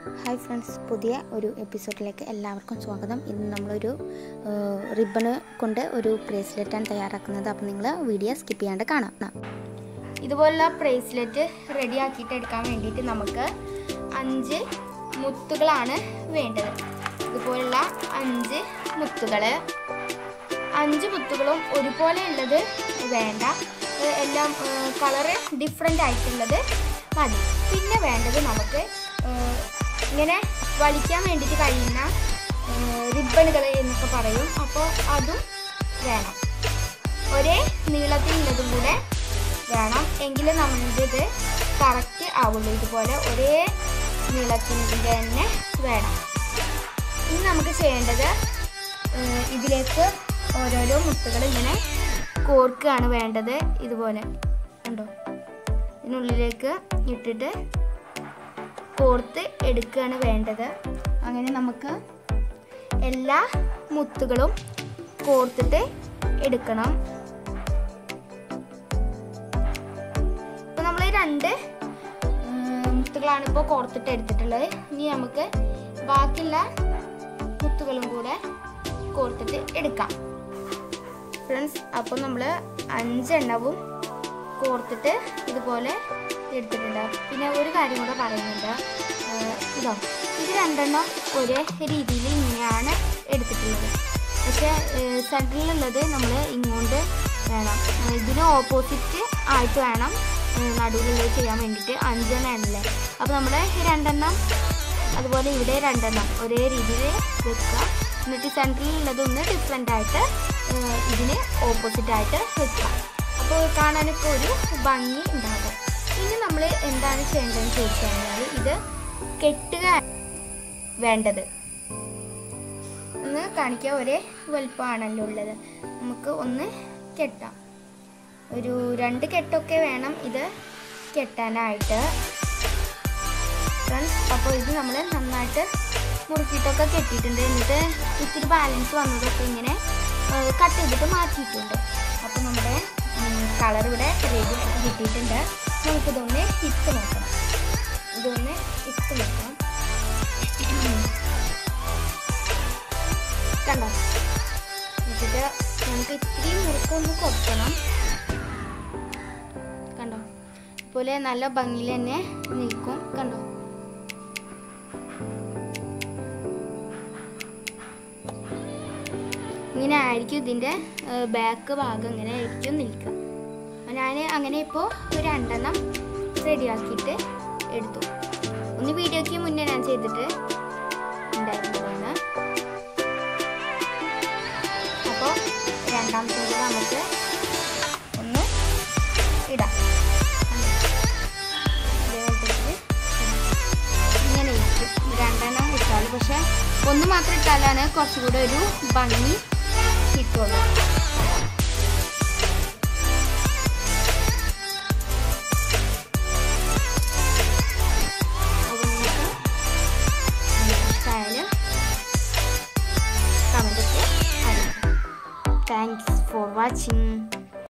hi friends പുതിയ ഒരു എപ്പിസോഡിലേക്ക് എല്ലാവർക്കും സ്വാഗതം ഇന്ന് നമ്മളൊരു റിബണ് കൊണ്ട് ഒരു ബ്രേസ്ലെറ്റാണ് തയ്യാറാക്കുന്നത് അപ്പോൾ നിങ്ങൾ വീഡിയോ സ്കിപ്പ് ചെയ്യാണ്ട് കാണാം ഇതുപോലുള്ള ബ്രേസ്ലെറ്റ് റെഡി ആക്കിയിട്ട് എടുക്കാൻ വേണ്ടിയിട്ട് നമുക്ക് അഞ്ച് മുത്തുകളാണ് വേണ്ടത് ഇതുപോലുള്ള അഞ്ച് മുത്തുകൾ അഞ്ച് മുത്തുകളും ഒരുപോലെ ഉള്ളത് വേണ്ട ഏഹ് എല്ലാം കളറ് ഡിഫറെൻ്റ് ആയിട്ടുള്ളത് മതി പിന്നെ വേണ്ടത് നമുക്ക് ഏഹ് ഇങ്ങനെ വലിക്കാൻ വേണ്ടിയിട്ട് കഴിയുന്ന റിബണുകൾ എന്നൊക്കെ പറയും അപ്പോൾ അതും വേണം ഒരേ നീളത്തിലുള്ളതും കൂടെ വേണം എങ്കിലും നമ്മളുടെ ഇത് കറക്റ്റ് ആവുള്ളൂ ഇതുപോലെ ഒരേ നീളത്തിൻ്റെ തന്നെ വേണം ഇനി നമുക്ക് ചെയ്യേണ്ടത് ഏഹ് ഇതിലേക്ക് ഓരോരോ മുത്തുകൾ ഇങ്ങനെ കോർക്കുകയാണ് വേണ്ടത് ഇതുപോലെ ഉണ്ടോ ഇതിനുള്ളിലേക്ക് ഇട്ടിട്ട് കോർത്ത് എടുക്കുകയാണ് വേണ്ടത് അങ്ങനെ നമുക്ക് എല്ലാ മുത്തുകളും കോർത്തിട്ട് എടുക്കണം ഇപ്പൊ നമ്മൾ രണ്ട് ഉം, മുത്തുകളാണ് ഇപ്പോൾ കോർത്തിട്ട് എടുത്തിട്ടുള്ളത് ഇനി നമുക്ക് ബാക്കിയുള്ള മുത്തുകളും കൂടെ കോർത്തിട്ട് എടുക്കാം ഫ്രണ്ട്സ് അപ്പോൾ നമ്മൾ അഞ്ചെണ്ണവും കോർത്തിട്ട് ഇതുപോലെ എടുത്തിട്ടുണ്ട് പിന്നെ ഒരു കാര്യം കൂടെ പറയുന്നുണ്ട് ഏഹ് ഇതോ ഇത് രണ്ടെണ്ണം ഒരേ രീതിയിൽ ഇങ്ങനെയാണ് എടുത്തിട്ടുള്ളത് പക്ഷേ സെൻറ്ററിലുള്ളത് നമ്മൾ ഇങ്ങോട്ട് വേണം ഏഹ് ഇതിന് ഓപ്പോസിറ്റ് ആയിട്ട് വേണം ഏഹ് നടുവിലുള്ളത് ചെയ്യാൻ വേണ്ടിയിട്ട് അഞ്ചെണ്ണം ആണല്ലേ അപ്പോൾ നമ്മൾ രണ്ടെണ്ണം അതുപോലെ ഇവിടെ രണ്ടെണ്ണം ഒരേ രീതിയിൽ വെക്കുക എന്നിട്ട് സെൻറ്ററിലുള്ളത് ഒന്ന് ഡിഫറെൻ്റ് ആയിട്ട് ഏഹ് ഇതിന് ഓപ്പോസിറ്റ് ആയിട്ട് വെക്കുക അപ്പോൾ കാണാനൊക്കെ ഒരു ഭംഗി ഉണ്ടാകും ഇനി നമ്മൾ എന്താണ് ചെയ്യേണ്ടതെന്ന് ചോദിച്ചു കഴിഞ്ഞാൽ ഇത് കെട്ടുക വേണ്ടത് ഒന്ന് കാണിക്കുക ഒരേ വലുപ്പമാണല്ലോ ഉള്ളത് നമുക്ക് ഒന്ന് കെട്ടാം ഒരു രണ്ട് കെട്ടൊക്കെ വേണം ഇത് കെട്ടാനായിട്ട് ഫ്രണ്ട്സ് അപ്പോൾ ഇത് നമ്മൾ നന്നായിട്ട് മുറുക്കിയിട്ടൊക്കെ കെട്ടിയിട്ടുണ്ട് എന്നിട്ട് ഇത്തിരി ബാലൻസ് വന്നതൊക്കെ ഇങ്ങനെ കട്ട് ചെയ്തിട്ട് മാറ്റിയിട്ടുണ്ട് അപ്പോൾ നമ്മുടെ കളർ ഇവിടെ റെഡി കിട്ടിയിട്ടുണ്ട് നമുക്കിതൊന്ന് ഇട്ട് നോക്കണം ഇതൊന്ന് ഇട്ട് നോക്കണം കണ്ടോ എന്നിട്ട് നമുക്ക് ഇത്തിരി മുറുക്കൊന്ന് കൊടുക്കണം കണ്ടോ അതുപോലെ നല്ല ഭംഗിയിൽ തന്നെ നിൽക്കും കണ്ടോ ഇങ്ങനെ ആയിരിക്കും ഇതിൻ്റെ ബാക്ക് ഭാഗം ഇങ്ങനെ ആയിരിക്കും നിൽക്കുക ഞാൻ അങ്ങനെ ഇപ്പോൾ ഒരു രണ്ടെണ്ണം റെഡിയാക്കിയിട്ട് എടുത്തു ഒന്ന് വീഡിയോയ്ക്ക് മുന്നേ ഞാൻ ചെയ്തിട്ട് ഉണ്ടായിരുന്നതാണ് അപ്പോൾ രണ്ടാമത്തെ കൂടെ നമുക്ക് ഒന്ന് ഇടാം ഇതേപോലത്തെ ഇങ്ങനെ ഇരിക്കും രണ്ടെണ്ണം ഇട്ടാൽ പക്ഷെ ഒന്ന് മാത്രം ഇട്ടാലാണ് കുറച്ചുകൂടെ ഒരു ഭംഗി കിട്ടുള്ളൂ അപ്പോൾ നിങ്ങൾക്ക് ഇഷ്ടമായാൽ കമൻറ്റൊക്കെ അറിയിക്കാം താങ്ക്സ് ഫോർ വാച്ചിങ്